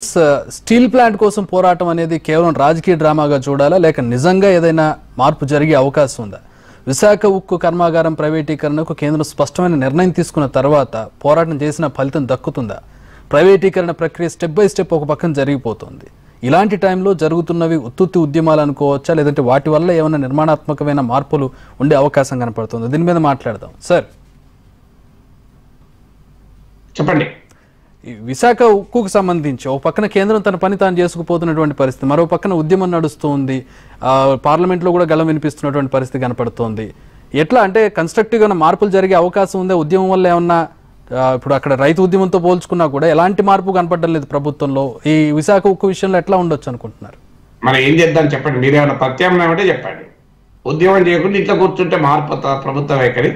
Minutes steel plant కోసం పోరాటం అనేది కేవలం రాజకీయ డ్రామాగా చూడాలా లేక నిజంగా ఏదైనా మార్పు జరిగే అవకాశం ఉందా విశాఖ ఉక్కు కర్మాగారం ప్రైవేటీకరణకు కేంద్రం స్పష్టమైన నిర్ణయం తీసుకున్న తర్వాత పోరాటం చేసిన ఫలితం దక్కుతుందా ప్రైవేటీకరణ ప్రక్రియ స్టెప్ బై స్టెప్ ఒక పక్కన జరిగిపోతుంది ఇలాంటి టైంలో జరుగుతున్నవి ఉత్తుత్తి ఉద్యమాలు అనుకోవచ్చా లేదంటే వాటి వల్ల ఏమైనా నిర్మాణాత్మకమైన మార్పులు ఉండే అవకాశం కనపడుతుంది దీని మీద మాట్లాడదాం సార్ చెప్పండి ఈ విశాఖ ఉక్కుకు సంబంధించి ఒక పక్కన కేంద్రం తన పని తాను చేసుకుపోతున్నటువంటి పరిస్థితి మరో పక్కన ఉద్యమం నడుస్తుంది ఆ, పార్లమెంట్లో కూడా గలం వినిపిస్తున్నటువంటి పరిస్థితి కనపడుతోంది ఎట్లా అంటే కన్స్ట్రక్టివ్ గా మార్పులు జరిగే అవకాశం ఉందా ఉద్యమం వల్ల ఏమన్నా ఆ, ఇప్పుడు అక్కడ రైతు ఉద్యమంతో పోల్చుకున్నా కూడా ఎలాంటి మార్పు కనపడడం లేదు ప్రభుత్వంలో ఈ విశాఖ ఉక్కు విషయంలో ఎట్లా ఉండొచ్చు అనుకుంటున్నారు మనం ఏం చేద్దాం చెప్పండి మీరేమైనా ప్రత్యామ్నాయం అంటే చెప్పండి ఉద్యమం చేయకుండా ఇంట్లో కూర్చుంటే మార్పు వస్తుందా ప్రభుత్వ వైఖరి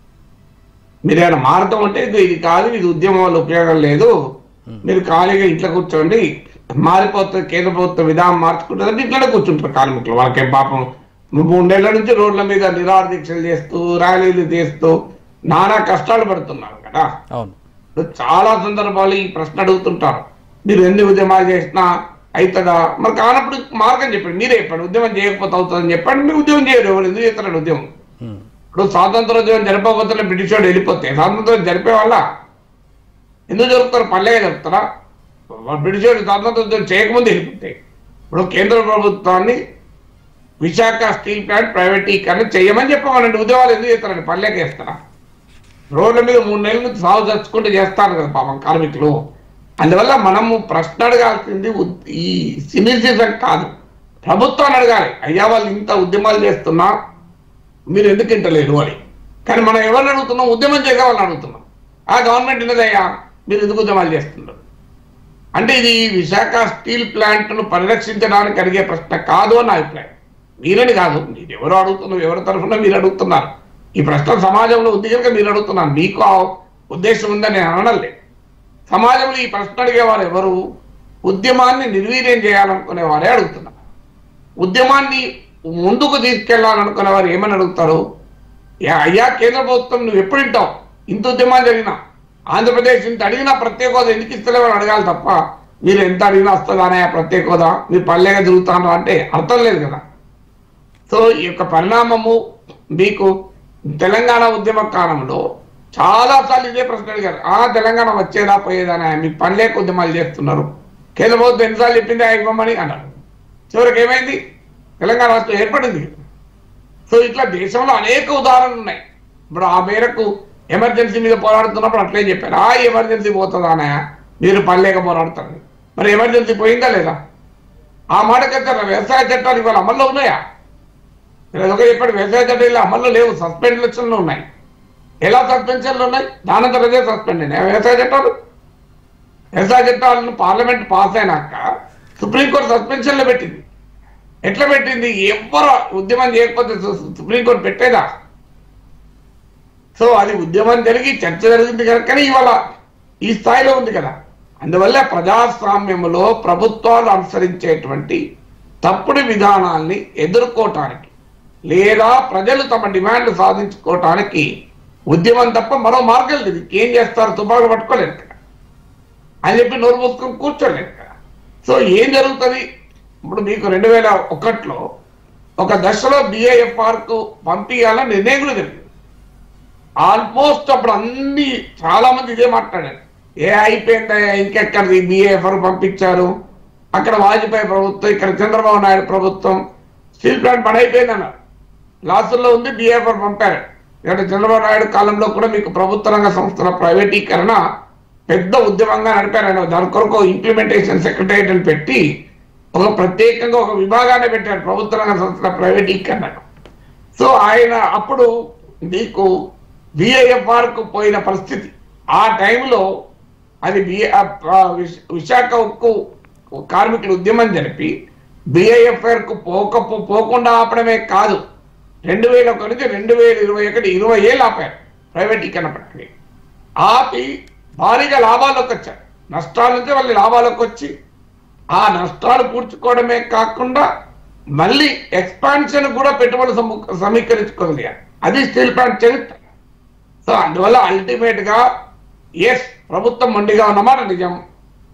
మీరేమైనా మారుతాం అంటే ఇది ఇది కాదు ఇది ఉద్యమం వల్ల ఉపయోగం లేదు మీరు ఖాళీగా ఇంట్లో కూర్చోండి మారిపోతుంది కేంద్ర ప్రభుత్వం విధానం మార్చుకుంటుందంటే ఇంట్లోనే కూర్చుంటారు కార్మికులు వాళ్ళకేం పాపం మూడేళ్ల నుంచి రోడ్ల మీద నిరాహార దీక్షలు చేస్తూ ర్యాలీలు చేస్తూ నానా కష్టాలు పడుతున్నారు కదా అవును ఇప్పుడు చాలా సందర్భాలు ఈ ప్రశ్న అడుగుతుంటారు మీరు ఎన్ని ఉద్యమాలు చేసినా అవుతుందా మరి కానప్పుడు మార్గం చెప్పండి మీరే చెప్పండి ఉద్యమం చేయకపోతే అవుతుందని చెప్పండి మీరు ఉద్యమం చేయరు ఎవరు ఎందుకు చేస్తారండి ఉద్యమం ఉమ్. ఇప్పుడు స్వాతంత్రోద్యమం జరపకపోతే బ్రిటిష్ వాడు వెళ్ళిపోతే స్వాతంత్రం జరిపే వాళ్ళ ఎందుకు జరుపుతారు పల్లెగా జరుపుతారా బ్రిటిష్ వాడు స్వాతంత్రోద్యమం చేయకముందు వెళ్ళిపోతే ఇప్పుడు కేంద్ర ప్రభుత్వాన్ని విశాఖ స్టీల్ ప్లాంట్ ప్రైవేటీకరణ చేయమని చెప్పమనండి ఉద్యమాలు ఎందుకు చేస్తారండి పల్లెకి వేస్తారా రోడ్ల మీద మూడు నెలల నుంచి సాగు చచ్చుకుంటూ చేస్తారు కదా పాపం కార్మికులు అందువల్ల మనము ప్రశ్న అడగాల్సింది ఉద్- ఈ సివిల్ సీజన్ కాదు ప్రభుత్వాన్ని అడగాలి అయ్యా వాళ్ళు ఇంత ఉద్యమాలు చేస్తున్నా మీరు ఎందుకు ఇంటలేరు అని కానీ మనం ఎవరిని అడుగుతున్నాం ఉద్యమం చేయగా వాళ్ళని అడుగుతున్నాం ఆ గవర్నమెంట్ ఉన్నదయ్యా మీరు ఎందుకు ఉద్యమాలు చేస్తున్నారు అంటే ఇది విశాఖ స్టీల్ ప్లాంట్ను పరిరక్షించడానికి అడిగే ప్రశ్న కాదు అని నా అభిప్రాయం మీరని కాదు మీరు ఎవరు అడుగుతున్నారు ఎవరి తరఫున మీరు అడుగుతున్నారు ఈ ప్రశ్న సమాజంలో ఉంది కనుక మీరు అడుగుతున్నారు మీకు ఆ ఉద్దేశం ఉందని నేను అనడం లేదు సమాజంలో ఈ ప్రశ్న అడిగేవారు ఎవరు ఉద్యమాన్ని నిర్వీర్యం చేయాలనుకునే వారే అడుగుతున్నారు ఉద్యమాన్ని ముందుకు తీసుకెళ్లాలనుకునే వారు ఏమని అడుగుతారు "యా- అయ్యా కేంద్ర ప్రభుత్వం నువ్వు ఎప్పుడు వింటావు ఇంత ఉద్యమాలు జరిగినా ఆంధ్రప్రదేశ్ ఇంత అడిగినా ప్రత్యేక హోదా ఎందుకు ఇస్తలేవని అడగాలి తప్ప మీరు ఎంత అడిగినా వస్తుందానే ఆ ప్రత్యేక హోదా మీరు పల్లెగా తిరుగుతాను అంటే అర్థం లేదు కదా సో ఈ యొక్క పరిణామము మీకు తెలంగాణ ఉద్యమ కాలంలో చాలా సార్లు ఇదే ప్రశ్న అడిగారు ఆ తెలంగాణ వచ్చేదా పోయేదానే మీకు పని లేక ఉద్యమాలు చేస్తున్నారు కేంద్ర ప్రభుత్వం ఎన్నిసార్లు చెప్పింది ఆ ఇవ్వమని అన్నారు చివరికి ఏమైంది తెలంగాణ రాష్ట్రం ఏర్పడింది సో ఇట్లా దేశంలో అనేక ఉదాహరణలు ఉన్నాయి ఇప్పుడు ఆ మేరకు ఎమర్జెన్సీ మీద పోరాడుతున్నప్పుడు అట్లే చెప్పారు ఆ ఎమర్జెన్సీ పోతుందానే మీరు పనిలేక పోరాడుతారు మరి ఎమర్జెన్సీ పోయిందా లేదా ఆ మాటకైతే వ్యవసాయ చట్టాలు ఇవాళ అమల్లో ఉన్నాయా మీరు అదొక చెప్పండి వ్యవసాయ చట్టాలు అమల్లో లేవు సస్పెన్షన్లు ఉన్నాయి ఎలా సస్పెన్షన్లు ఉన్నాయి దానంతర అదే సస్పెండ్ అయినాయి వ్యవసాయ చట్టాలు వ్యవసాయ చట్టాలను పార్లమెంట్ పాస్ అయినాక సుప్రీంకోర్టు సస్పెన్షన్లో పెట్టింది ఎట్లా పెట్టింది ఎవరు ఉద్యమం చేయకపోతే సు- సుప్రీంకోర్టు పెట్టేదా సో అది ఉద్యమం జరిగి చర్చ జరిగింది కనుకనే ఇవాళ ఈ స్థాయిలో ఉంది కదా అందువల్ల ప్రజాస్వామ్యంలో ప్రభుత్వాలు అనుసరించేటువంటి తప్పుడు విధానాల్ని ఎదుర్కోవటానికి లేదా ప్రజలు తమ డిమాండ్లు సాధించుకోవటానికి ఉద్యమం తప్ప మరో మార్గం లేదు ఏం చేస్తారు తుపాకులు పట్టుకోలేరు కదా అని చెప్పి నోరు మూసుకొని కూర్చోలేదు కదా సో ఏం జరుగుతుంది ఇప్పుడు మీకు రెండు వేల ఒకటిలో ఒక దశలో బిఐఎఫ్ఆర్ కు పంపించాలని నిర్ణయం కూడా జరిగింది ఆల్మోస్ట్ అప్పుడు అన్ని చాలా మంది ఇదే మాట్లాడారు ఏ అయిపోయిందా ఇంకెక్కడిది బిఏఎఫ్ఆర్ పంపించారు అక్కడ వాజ్పేయి ప్రభుత్వం ఇక్కడ చంద్రబాబు నాయుడు ప్రభుత్వం స్టీల్ ప్లాంట్ పని అయిపోయింది అన్నారు లాసుల్లో ఉంది బిఏఎఫ్ఆర్ పంపారు ఇక్కడ చంద్రబాబు నాయుడు కాలంలో కూడా మీకు ప్రభుత్వ రంగ సంస్థల ప్రైవేటీకరణ పెద్ద ఉద్యమంగా నడిపారు ఆయన దాని కొరకు ఇంప్లిమెంటేషన్ సెక్రటరియట్ అని పెట్టి ఒక ప్రత్యేకంగా ఒక విభాగాన్ని పెట్టారు ప్రభుత్వ రంగ సంస్థల ప్రైవేటీకరణకు సో ఆయన అప్పుడు మీకు బిఐఎఫ్ఆర్ కు పోయిన పరిస్థితి ఆ టైంలో అది బి విశాఖ ఉక్కు కార్మికులు ఉద్యమం జరిపి బిఐఎఫ్ఆర్ కు పోక పోకుండా ఆపడమే కాదు రెండు వేల ఒకటి నుంచి రెండు వేల ఇరవై ఒకటి ఇరవై ఏళ్ళు ఆపారు ప్రైవేటీకరణ ప్రక్రియ ఆపి భారీగా లాభాల్లోకి వచ్చారు నష్టాల నుంచి వాళ్ళు లాభాలకు వచ్చి ఆ నష్టాలు పూడ్చుకోవడమే కాకుండా మళ్ళీ ఎక్స్పాన్షన్ కూడా పెట్టుబడులు సము- సమీకరించుకోగలిగారు అది స్టీల్ ప్లాంట్ చరిత్ర సో అందువల్ల అల్టిమేట్ గా ఎస్ ప్రభుత్వం మొండిగా ఉన్నమాట నిజం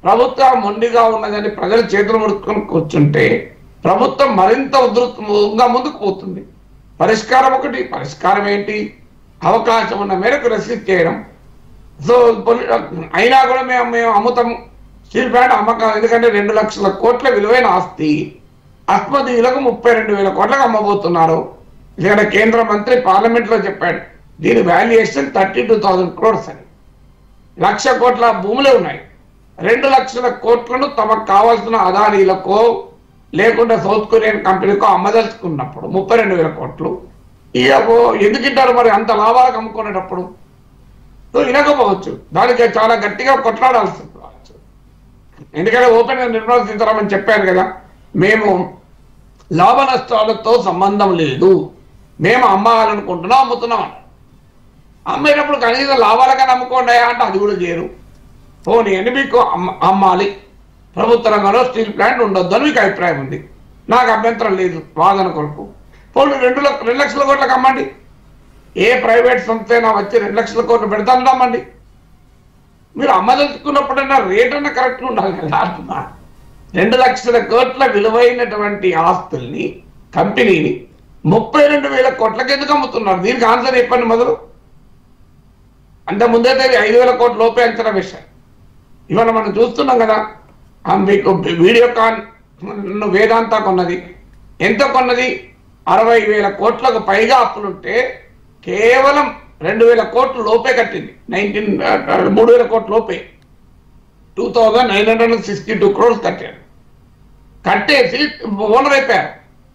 ప్రభుత్వం మొండిగా ఉన్నదని ప్రజలు చేతులు ముడుచుకొని కూర్చుంటే ప్రభుత్వం మరింత ఉధృతంగా ముందుకు పోతుంది పరిష్కారం ఒకటి పరిష్కారం ఏంటి అవకాశం ఉన్న మేరకు రెస్ట్రిక్ట్ చేయడం సో పొలి- అయినా కూడా మేము మేము అమ్ముతాం స్టీల్ ప్లాంట్ అమ్మకం ఎందుకంటే రెండు లక్షల కోట్ల విలువైన ఆస్తి అస్మదీయులకు ముప్పై రెండు వేల కోట్లకు అమ్మబోతున్నారు ఇక్కడ కేంద్ర మంత్రి పార్లమెంట్ లో చెప్పాడు దీని valuation thirty two thousand crores అని లక్ష కోట్ల భూములే ఉన్నాయి రెండు లక్షల కోట్లను తమకు కావాల్సిన అదానీలకో లేకుండా సౌత్ కొరియన్ కంపెనీకో అమ్మదలుచుకున్నప్పుడు ముప్పై రెండు వేల కోట్లు ఇక ఓ- ఎందుకు ఇట్టారు మరి అంత లాభాలకు అమ్ముకునేటప్పుడు సో వినకపోవచ్చు దానికి చాలా గట్టిగా కొట్లాడాల్సి రావచ్చు ఎందుకంటే ఓపెన్ గా నిర్మలా సీతారామన్ చెప్పాను కదా మేము లాభ నష్టాలతో సంబంధం లేదు మేము అమ్మాలనుకుంటున్నాం అమ్ముతున్నాం అన్నారు. అమ్మేటప్పుడు కనీసం లాభాలకైనా అమ్ముకోండి అంటే అది కూడా చేయరు పోనీ అని మీకు అమ్మ- అమ్మాలి ప్రభుత్వ రంగంలో స్టీల్ ప్లాంట్ ఉండొద్దు అని మీకు అభిప్రాయం ఉంది నాకు అభ్యంతరం లేదు వాదన కొరకు పోనీ రెండు లక్ష రెండు లక్షల కోట్లకు అమ్మండి ఏ ప్రైవేట్ సంస్థ అయినా వచ్చి రెండు లక్షల కోట్లు పెడతాను రమ్మండి మీరు అమ్మదలుచుకున్నప్పుడైనా రేట్ అన్న కరెక్ట్గా ఉండాలి కదా అంటున్నా రెండు లక్షల కోట్ల విలువైనటువంటి ఆస్తుల్ని కంపెనీని ముప్పై రెండు వేల కోట్లకి ఎందుకు అమ్ముతున్నారు దీనికి ఆన్సర్ చెప్పండి మొదలు అంత ముందైతే ఇది ఐదు వేల కోట్ల లోపే అంచనా వేశారు ఇవాళ మనం చూస్తున్నాం కదా ఆ మీకు వీడియోకాన్ వేదాంత కొన్నది ఎంత కొన్నది అరవై వేల కోట్లకు పైగా అప్పులుంటే కేవలం రెండు వేల కోట్ల లోపే కట్టింది నైన్టీన్ మూడు వేల కోట్ల లోపే two thousand nine hundred and sixty two crores కట్టారు కట్టేసి ఓనర్ అయిపోయారు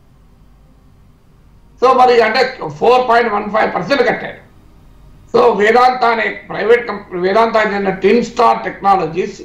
సో మరి అంటే four point one five percent కట్టారు సో వేదాంత అనే ప్రైవేట్ కంపెనీ వేదాంత చెందిన టిన్ స్టార్ టెక్నాలజీస్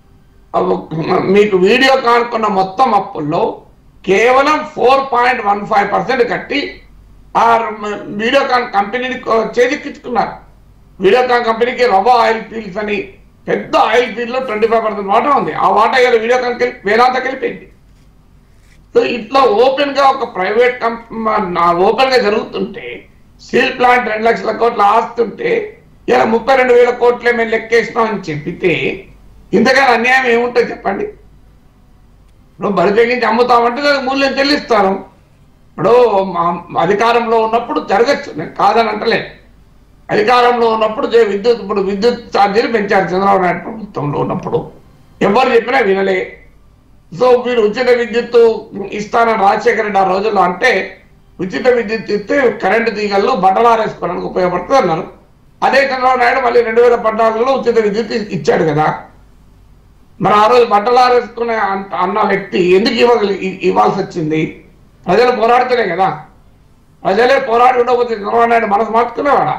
మీకు వీడియో కానుకున్న మొత్తం అప్పుల్లో కేవలం four point one five percent కట్టి ఆ వీడియోకాన్ కంపెనీని కొ- చేజిక్కించుకున్నారు వీడియోకాన్ కంపెనీకి రబో ఆయిల్ ఫీల్డ్స్ అని పెద్ద ఆయిల్ ఫీల్డ్ లో ట్వంటీ ఫైవ్ పర్సెంట్ వాటా ఉంది ఆ వాటా ఇలా వీడియోకాన్ వేదాంతకి వెళ్ళిపోయింది సో ఇట్లా ఓపెన్ గా ఒక ప్రైవేట్ కంపెనీ ఓపెన్ గా జరుగుతుంటే స్టీల్ ప్లాంట్ రెండు లక్షల కోట్ల ఆస్తుంటే ఇలా ముప్పై రెండు వేల కోట్లే మేము లెక్కేసినాం అని చెప్పితే ఇంతకన్నా అన్యాయం ఏముంటుంది చెప్పండి ఇప్పుడు బరి తెగించి అమ్ముతామంటే దానికి మూల్యం చెల్లిస్తారు ఇప్పుడు మా- అధికారంలో ఉన్నప్పుడు జరగచ్చు నేను కాదని అంటలే అధికారంలో ఉన్నప్పుడు జే- విద్యుత్ ఇప్పుడు విద్యుత్ ఛార్జీలు పెంచారు చంద్రబాబు నాయుడు ప్రభుత్వంలో ఉన్నప్పుడు ఎవరు చెప్పినా వినలే సో మీరు ఉచిత విద్యుత్ ఇస్తానని రాజశేఖర రెడ్డి ఆ రోజుల్లో అంటే ఉచిత విద్యుత్ ఇస్తే కరెంటు తీగల్లో బట్టలారేసుకోవడానికి ఉపయోగపడుతుంది అన్నారు అదే చంద్రబాబు నాయుడు మళ్ళీ రెండు వేల పద్నాలుగులో ఉచిత విద్యుత్ ఇచ్చాడు కదా మరి ఆ రోజు బట్టలారేసుకునే అంత- అన్న వ్యక్తి ఎందుకు ఇవ్వగలి ఇ- ఇవ్వాల్సి వచ్చింది ప్రజలు పోరాడుతూనే కదా ప్రజలే పోరాడి ఉండకపోతే చంద్రబాబు నాయుడు మనసు మార్చుకునేవాడా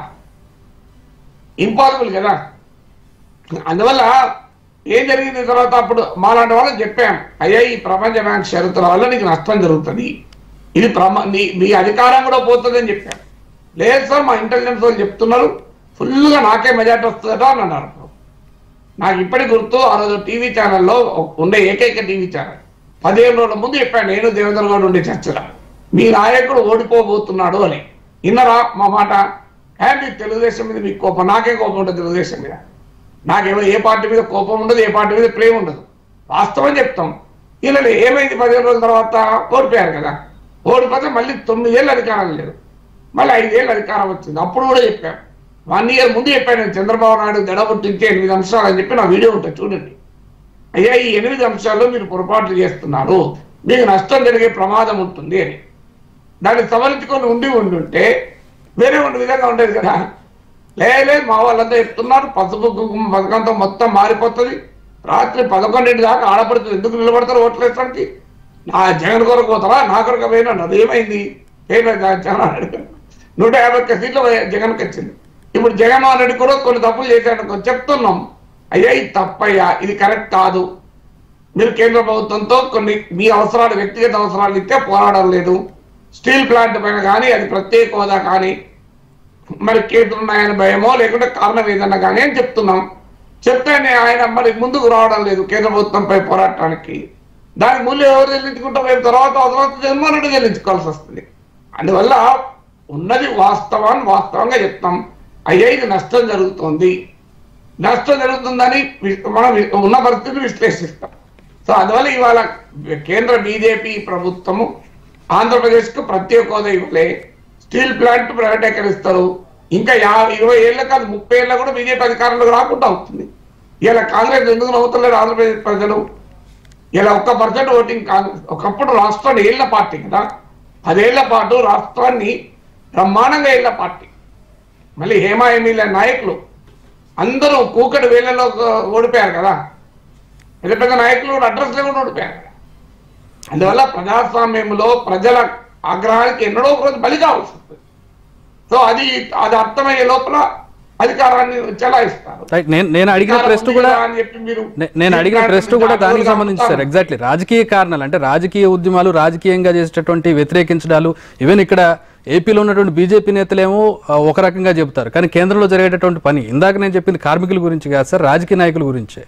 ఇంపాసిబుల్ కదా అందువల్ల ఏం జరిగింది తర్వాత అప్పుడు మాలాంటి వాళ్ళకి చెప్పాం అయ్యా ఈ ప్రపంచ బ్యాంక్ షరతుల వల్ల నీకు నష్టం జరుగుతుంది ఇది ప్రమ నీ మీ అధికారం కూడా పోతుంది అని చెప్పాం లేదు సార్ మా ఇంటెలిజెన్స్ వాళ్ళు చెప్తున్నారు ఫుల్గా నాకే మెజార్టీ వస్తుందట అని అన్నారు నాకు ఇప్పటి గుర్తు ఆ రోజు టీవీ ఛానల్లో ఉండే ఏకైక టీవీ ఛానల్ పదిహేను రోజుల ముందు చెప్పాను నేను దేవేంద్ర గౌడ్ ఉండే చర్చలో మీ నాయకుడు ఓడిపోబోతున్నాడు అని విన్నరా మా మాట ఏ మీ తెలుగుదేశం మీద మీకు కోపం నాకే కోపం ఉంటుంది తెలుగుదేశం మీద నాకేమో ఏ పార్టీ మీద కోపం ఉండదు ఏ పార్టీ మీద ప్రేమ ఉండదు వాస్తవం చెప్తాం ఇలా ఏమైంది పదిహేను రోజుల తర్వాత ఓడిపోయారు కదా ఓడిపోతే మళ్ళీ తొమ్మిదేళ్ళు అధికారం లేదు మళ్ళీ ఐదేళ్ళు అధికారం వచ్చింది అప్పుడు కూడా చెప్పాను వన్ ఇయర్ ముందు చెప్పాను నేను చంద్రబాబు నాయుడు దడ పుట్టించే ఎనిమిది అంశాలు అని చెప్పి నా వీడియో ఉంటుంది చూడండి అయ్యా ఈ ఎనిమిది అంశాల్లో మీరు పొరపాట్లు చేస్తున్నారు మీకు నష్టం జరిగే ప్రమాదం ఉంటుంది అని దాన్ని సవరించుకొని ఉండి ఉండుంటే వేరే ఉండే విధంగా ఉండేది కదా లేదు మా వాళ్ళంతా చెప్తున్నారు పసుపు కుంకుమ పథకంతో మొత్తం మారిపోతుంది రాత్రి పదకొండింటి దాకా ఆడపడుతుంది ఎందుకు నిలబడతారు ఓట్లు వేసడానికి నా జగన్ కొరకు పోతారా నా కొరకు పోయినా అది ఏమైంది ఏమైంది జగన్ రెడ్డి నూట యాభై ఒక్క సీట్లు జగన్కి వచ్చింది ఇప్పుడు జగన్మోహన్ రెడ్డి కూడా కొన్ని తప్పులు చేశాడు చెప్తున్నాం అయ్యా ఇది తప్పయ్యా ఇది కరెక్ట్ కాదు మీరు కేంద్ర ప్రభుత్వంతో కొన్ని మీ అవసరాలు వ్యక్తిగత అవసరాలు ఇస్తే పోరాడడం లేదు స్టీల్ ప్లాంట్ పైన కానీ అది ప్రత్యేక హోదా కానీ మరి కేంద్రం ఉన్నాయని భయమో లేకుంటే కారణం ఏదన్నా కానీ అని చెప్తున్నాం చెప్తేనే ఆయన మరి ముందుకు రావడం లేదు కేంద్ర ప్రభుత్వంపై పోరాటానికి దాని మూల్యం ఎవరు చెల్లించుకుంటాం రేపు తర్వాత అవసరం జగన్మోహన్ రెడ్డి చెల్లించుకోవాల్సి వస్తుంది అందువల్ల ఉన్నది వాస్తవాన్ని వాస్తవంగా చెప్తాం అయ్యా ఇది నష్టం జరుగుతోంది నష్టం జరుగుతుందని వి- మనం వి- ఉన్న పరిస్థితిని విశ్లేషిస్తాం సో అందువల్ల ఇవాళ కేంద్ర బీజేపీ ప్రభుత్వము ఆంధ్రప్రదేశ్ కు ప్రత్యేక హోదా ఇవ్వలే స్టీల్ ప్లాంట్ ప్రైవేటీకరిస్తారు ఇంకా యా ఇరవై ఏళ్ళ కాదు ముప్పై ఏళ్ళ కూడా బీజేపీ అధికారంలోకి రాకుండా అవుతుంది ఇలా కాంగ్రెస్ ఎందుకు నవ్వుతలేరు ఆంధ్రప్రదేశ్ ప్రజలు ఇలా ఒక్క పర్సెంట్ ఓటింగ్ కాంగ్రెస్ ఒకప్పుడు రాష్ట్రాన్ని ఏళ్ల పార్టీ కదా పదేళ్ల పాటు రాష్ట్రాన్ని బ్రహ్మాండంగా ఏళ్ల పార్టీ మళ్ళీ హేమా ఎమ్మెల్యే నాయకులు అందరూ కూకటి వేళ్లలో ఓడిపోయారు కదా పెద్ద పెద్ద నాయకులు కూడా అడ్రస్ లేకుండా ఓడిపోయారు కదా అందువల్ల ప్రజాస్వామ్యంలో ప్రజల ఆగ్రహానికి ఎన్నడో ఒక రోజు బలి కావాల్సి వస్తుంది సో అది అది అర్థమయ్యే లోపల అధికారాన్ని చెలాయిస్తారు రైట్ నేను నేను అడిగిన ప్రశ్న కూడా అని చెప్పి మీరు నే- నేను అడిగిన ప్రశ్న కూడా దానికి సంబంధించి సార్ ఎగ్జాక్ట్లీ రాజకీయ కారణాలు అంటే రాజకీయ ఉద్యమాలు రాజకీయంగా చేసేటటువంటి వ్యతిరేకించడాలు ఈవెన్ ఇక్కడ ఏపీలో ఉన్నటువంటి బీజేపీ నేతలేమో ఆ, ఒక రకంగా చెబుతారు కానీ కేంద్రంలో జరిగేటటువంటి పని ఇందాక నేను చెప్పింది కార్మికుల గురించి కాదు సార్ రాజకీయ నాయకుల గురించే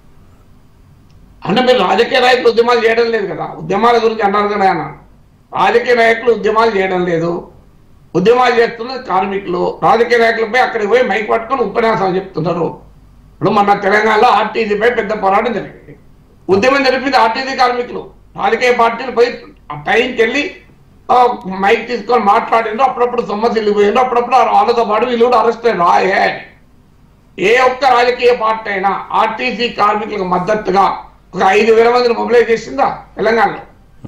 అంటే మీరు రాజకీయ నాయకులు ఉద్యమాలు చేయడం లేదు కదా ఉద్యమాల గురించి అన్నారు కదా ఆయన రాజకీయ నాయకులు ఉద్యమాలు చేయడం లేదు ఉద్యమాలు చేస్తున్నది కార్మికులు రాజకీయ నాయకులపై అక్కడికి పోయి మైక్ పట్టుకొని ఉపన్యాసాలు చెప్తున్నారు ఇప్పుడు మన తెలంగాణలో ఆర్టీసీపై పెద్ద పోరాటం జరిగింది ఉద్యమం జరిపింది ఆర్టీసీ కార్మికులు రాజకీయ పార్టీలు పోయి ఆ టైంకి వెళ్ళి ఆ, మైక్ తీసుకొని మాట్లాడిండ్రు అప్పుడప్పుడు సొమ్మసిల్లి పోయిండ్రు అప్పుడప్పుడు వాళ్ళతో పాటు వీళ్ళు కూడా అరెస్ట్ అయ్యారు రాయే ఏ ఒక్క రాజకీయ పార్టీ అయినా ఆర్టీసీ కార్మికులకు మద్దతుగా ఒక ఐదు వేల మందిని మొబిలైజ్ చేసిందా తెలంగాణలో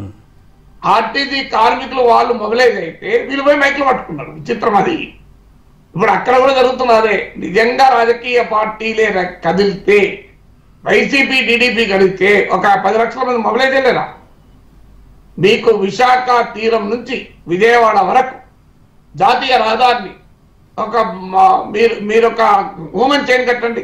ఆర్టీసీ కార్మికులు వాళ్ళు మొబిలైజ్ అయితే వీళ్ళు పోయి మైకులు పట్టుకున్నారు విచిత్రం అది ఇప్పుడు అక్కడ కూడా జరుగుతున్నది అదే నిజంగా రాజకీయ పార్టీలే ర- కదిలితే వైసీపీ టీడీపీ కదిలితే ఒక పది లక్షల మంది మొబిలైజ్ చేయలేరా మీకు విశాఖ తీరం నుంచి విజయవాడ వరకు జాతీయ రహదారిని ఒక మ- మీరు మీరు ఒక హ్యూమన్ చైన్ కట్టండి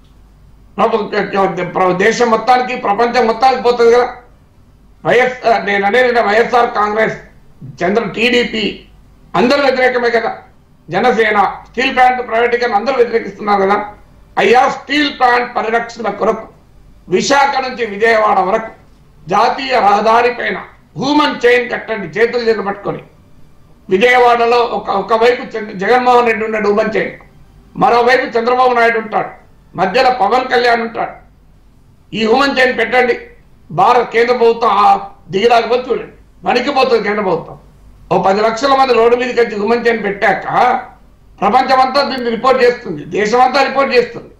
ప్రభు- ప్ర- దేశం మొత్తానికి ప్రపంచం మొత్తానికి పోతుంది కదా వైఎస్ నేను అనేది వైఎస్ఆర్ కాంగ్రెస్ చంద్ర టీడీపీ అందరూ వ్యతిరేకమే కదా జనసేన స్టీల్ ప్లాంట్ ప్రైవేటీకరణ అందరూ వ్యతిరేకిస్తున్నారు కదా అయ్యా స్టీల్ ప్లాంట్ పరిరక్షణ కొరకు విశాఖ నుంచి విజయవాడ వరకు జాతీయ రహదారి పైన హ్యూమన్ చైన్ కట్టండి చేతులు చేతులు పట్టుకొని విజయవాడలో ఒక ఒకవైపు చంద్ర- జగన్మోహన్ రెడ్డి ఉన్నాడు హ్యూమన్ చైన్ మరోవైపు చంద్రబాబు నాయుడు ఉంటాడు మధ్యలో పవన్ కళ్యాణ్ ఉంటాడు ఈ హ్యూమన్ చైన్ పెట్టండి భారత కేంద్ర ప్రభుత్వం ఆ దిగిరాకపోతే చూడండి వణికిపోతుంది కేంద్ర ప్రభుత్వం ఓ పది లక్షల మంది రోడ్డు మీదకి వచ్చి హ్యూమన్ చైన్ పెట్టాక ప్రపంచమంతా దీన్ని రిపోర్ట్ చేస్తుంది దేశమంతా రిపోర్ట్ చేస్తుంది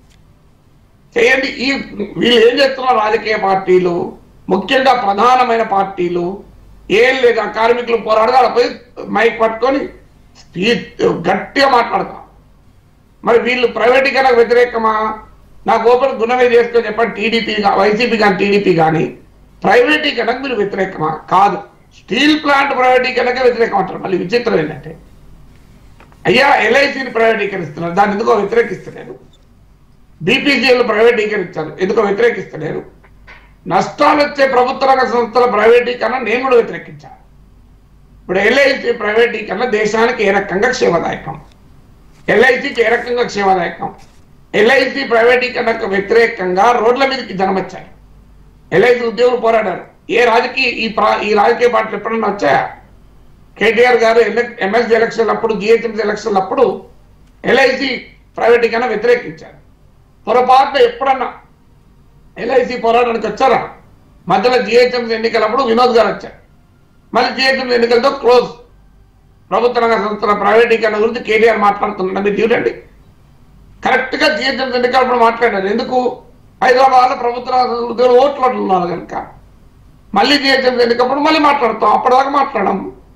చేయండి ఈ వీళ్ళు ఏం చేస్తున్నారు రాజకీయ పార్టీలు ముఖ్యంగా ప్రధానమైన పార్టీలు ఏం లేదు ఆ కార్మికులు పోరాడదా పోయి మైక్ పట్టుకొని స్పీచ్ గట్టిగా మాట్లాడతాం మరి వీళ్ళు ప్రైవేటీకరణకు వ్యతిరేకమా నాకు ఓపెన్ గుణమే చేసుకొని చెప్పండి టీడీపీ వైసీపీ కానీ టీడీపీ కానీ ప్రైవేటీకరణకు మీరు వ్యతిరేకమా కాదు స్టీల్ ప్లాంట్ ప్రైవేటీకరణకే వ్యతిరేకం అంటారు మళ్ళీ విచిత్రం ఏంటంటే అయ్యా ఎల్ఐసిని ప్రైవేటీకరిస్తున్నారు దాన్ని ఎందుకో వ్యతిరేకిస్తలేరు బీపీసీఎల్ ప్రైవేటీకరించారు ఎందుకో వ్యతిరేకిస్తలేరు నష్టాలు వచ్చే ప్రభుత్వ రంగ సంస్థల ప్రైవేటీకరణ నేను కూడా వ్యతిరేకించాను ఇప్పుడు ఎల్ఐసి ప్రైవేటీకరణ దేశానికి ఏ రకంగా క్షేమదాయకం ఎల్ఐసికి ఏ రకంగా క్షేమదాయకం ఎల్ఐసి ప్రైవేటీకరణకు వ్యతిరేకంగా రోడ్ల మీదకి జనం వచ్చారు ఎల్ఐసి ఉద్యోగులు పోరాడారు ఏ రాజకీయ ఈ ప్రా- ఈ రాజకీయ పార్టీలు ఎప్పుడన్నా వచ్చాయా కేటీఆర్ గారు ఎమ్మెల్సీ ఎలక్షన్ అప్పుడు జిహెచ్ఎంసీ ఎలక్షన్ అప్పుడు ఎల్ఐసి ప్రైవేటీకరణ వ్యతిరేకించారు పొరపాటున ఎప్పుడన్నా ఎల్ఐసి పోరాటానికి వచ్చారా మధ్యలో జిహెచ్ఎంసీ ఎన్నికలప్పుడు వినోద్ గారు వచ్చారు మళ్ళీ జిహెచ్ఎంసీ ఎన్నికలతో క్లోజ్ ప్రభుత్వ రంగ సంస్థల ప్రైవేటీకరణ గురించి కేటీఆర్ మాట్లాడుతున్నాడు మీరు చూడండి కరెక్ట్ గా జిహెచ్ఎంసీ ఎన్నికలప్పుడు మాట్లాడారు ఎందుకు హైదరాబాద్ లో ప్రభుత్వ రంగ సంస్థల ఉద్యోగులు ఓట్లు ఉన్నారు కనుక మళ్ళీ జిహెచ్ఎంసీ ఎన్నికప్పుడు మళ్ళీ మాట్లాడతాం అప్పటిదాకా మాట్లాడడం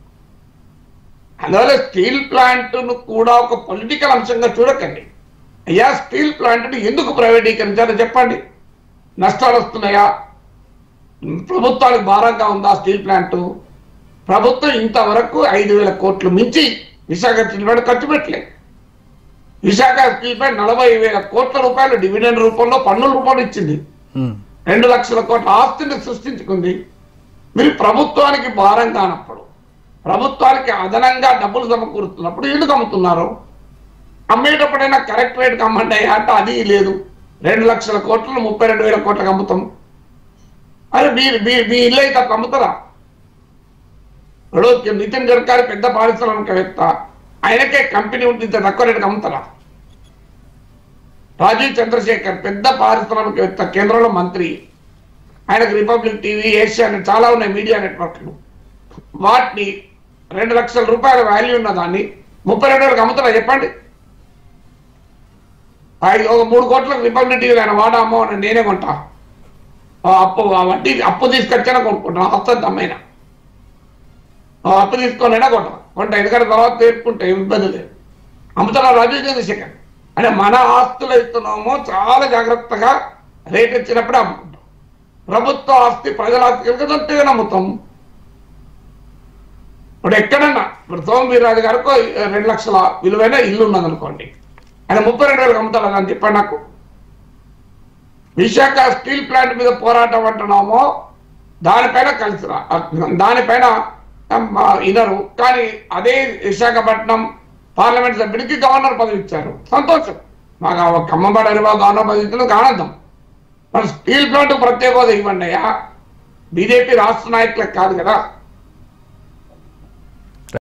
అందువల్ల స్టీల్ ప్లాంట్ ను కూడా ఒక పొలిటికల్ అంశంగా చూడకండి అయ్యా స్టీల్ ప్లాంట్ ని ఎందుకు ప్రైవేటీకరించారో చెప్పండి నష్టాలు వస్తున్నాయా ప్రభుత్వానికి భారంగా ఉందా స్టీల్ ప్లాంట్ ప్రభుత్వం ఇంతవరకు ఐదు వేల కోట్లు మించి విశాఖ స్టీల్ ప్లాంట్ ఖర్చు పెట్టలేదు విశాఖ స్టీల్ ప్లాంట్ నలభై వేల కోట్ల రూపాయలు డివిడెండ్ రూపంలో పన్నుల రూపంలో ఇచ్చింది ఉమ్. రెండు లక్షల కోట్ల ఆస్తిని సృష్టించుకుంది మీరు ప్రభుత్వానికి భారం కానప్పుడు ప్రభుత్వానికి అదనంగా డబ్బులు సమకూరుతున్నప్పుడు ఎందుకు అమ్ముతున్నారు అమ్మేటప్పుడైనా కరెక్ట్ రేట్కి అమ్మండి అయ్యా అంటే అది లేదు రెండు లక్షల కోట్లు ముప్పై రెండు వేల కోట్లకు అమ్ముతాం అరే మీ మీ మీ ఇల్లు అయితే అట్లా అమ్ముతారా ఇప్పుడు నితిన్ గడ్కరీ పెద్ద పారిశ్రామికవేత్త ఆయనకే కంపెనీ ఉంటే ఇంత తక్కువ రేటుకి అమ్ముతారా రాజీవ్ చంద్రశేఖర్ పెద్ద పారిశ్రామికవేత్త కేంద్రంలో మంత్రి ఆయనకు రిపబ్లిక్ టీవీ ఏషియా అని చాలా ఉన్నాయి మీడియా నెట్వర్క్లు వాటిని రెండు లక్షల రూపాయల వాల్యూ ఉన్న దాన్ని ముప్పై రెండు వేలకు అమ్ముతున్నా చెప్పండి ఐదు ఒక మూడు కోట్లకు రిపబ్లిక్ టీవీ ఆయన వాడా అమ్మో అని నేనే కొంటా ఆ అప్పు ఆ వడ్డీ అప్పు తీసుకొచ్చినా కొనుక్కుంటా వస్తుంది అమ్మైనా ఆ అప్పు తీసుకొనైనా కొంటా కొంటా ఎందుకంటే తర్వాత తీర్పుకుంటే ఏం ఇబ్బంది లేదు అమ్ముతున్నా రాజీవ్ చంద్రశేఖర్ అంటే మన ఆస్తులు ఇస్తున్నామో చాలా జాగ్రత్తగా రేట్ ఇచ్చినప్పుడే అమ్ముకుంటాం ప్రభుత్వ ఆస్తి ప్రజల ఆస్తి కనుక దొరికితే నమ్ముతాం ఇప్పుడు ఎక్కడన్నా ఇప్పుడు సోమ వీర్రాజు గారికి రెండు లక్షల విలువైన ఇల్లు ఉన్నది అనుకోండి ఆయన ముప్పై రెండు వేలకు అమ్ముతాడు అని చెప్పండి నాకు విశాఖ స్టీల్ ప్లాంట్ మీద పోరాటం అంటున్నామో దానిపైన కలిసి రా దానిపైన మా ఇనరు కానీ అదే విశాఖపట్నం పార్లమెంట్ సభ్యుడికి గవర్నర్ పదవి ఇచ్చారు సంతోషం మాకు ఆ ఖమ్మంబాడు అనివా గవర్నర్ పదవి ఇచ్చిన ఆనందం మరి స్టీల్ ప్లాంట్ ప్రత్యేక హోదా ఇవ్వండి అయ్యా బీజేపీ రాష్ట్ర నాయకులకు కాదు కదా